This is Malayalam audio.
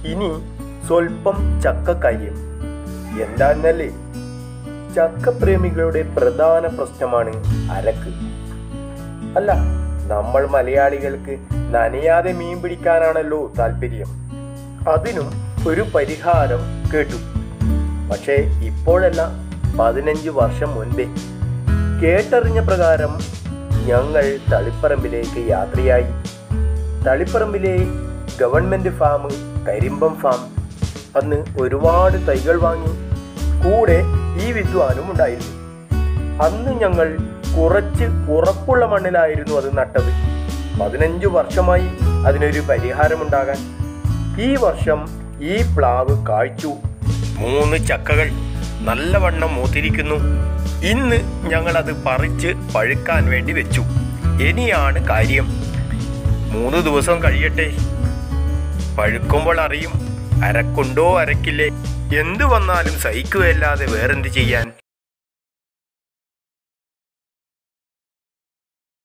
ഇനി സ്വല്പം ചക്കക്കാര്യം എന്താന്നല്ലേ ചക്കപ്രേമികളുടെ പ്രധാന പ്രശ്നമാണ് അരക്ക് അല്ല നമ്മൾ മലയാളികൾക്ക് നനയാതെ മീൻ പിടിക്കാനാണല്ലോ താല്പര്യം അതിനും ഒരു പരിഹാരം കേട്ടു പക്ഷേ ഇപ്പോഴല്ല പതിനഞ്ച് വർഷം മുൻപേ കേട്ടറിഞ്ഞ പ്രകാരം ഞങ്ങൾ തളിപ്പറമ്പിലേക്ക് യാത്രയായി തളിപ്പറമ്പിലെ ഗവൺമെന്റ് ഫാം കരിമ്പം ഫാം അന്ന് ഒരുപാട് തൈകൾ വാങ്ങി കൂടെ ഈ വിദ്വാനും ഉണ്ടായിരുന്നു അന്ന് ഞങ്ങൾ കുറച്ച് ഉറപ്പുള്ള മണ്ണിലായിരുന്നു അത് നട്ടത് പതിനഞ്ചു വർഷമായി അതിനൊരു പരിഹാരമുണ്ടാകാൻ ഈ വർഷം ഈ പ്ലാവ് കായ്ച്ചു മൂന്ന് ചക്കകൾ നല്ലവണ്ണം മൂത്തിരിക്കുന്നു ഇന്ന് ഞങ്ങൾ അത് പറിച്ച് പഴുക്കാൻ വേണ്ടി വെച്ചു ഇനിയാണ് കാര്യം മൂന്ന് ദിവസം കഴിയട്ടെ പഴുക്കുമ്പോൾ അറിയും അരക്കുണ്ടോ അരക്കില്ലേ എന്തു വന്നാലും സഹിക്കുകയല്ലാതെ വേറെന്ത് ചെയ്യാൻ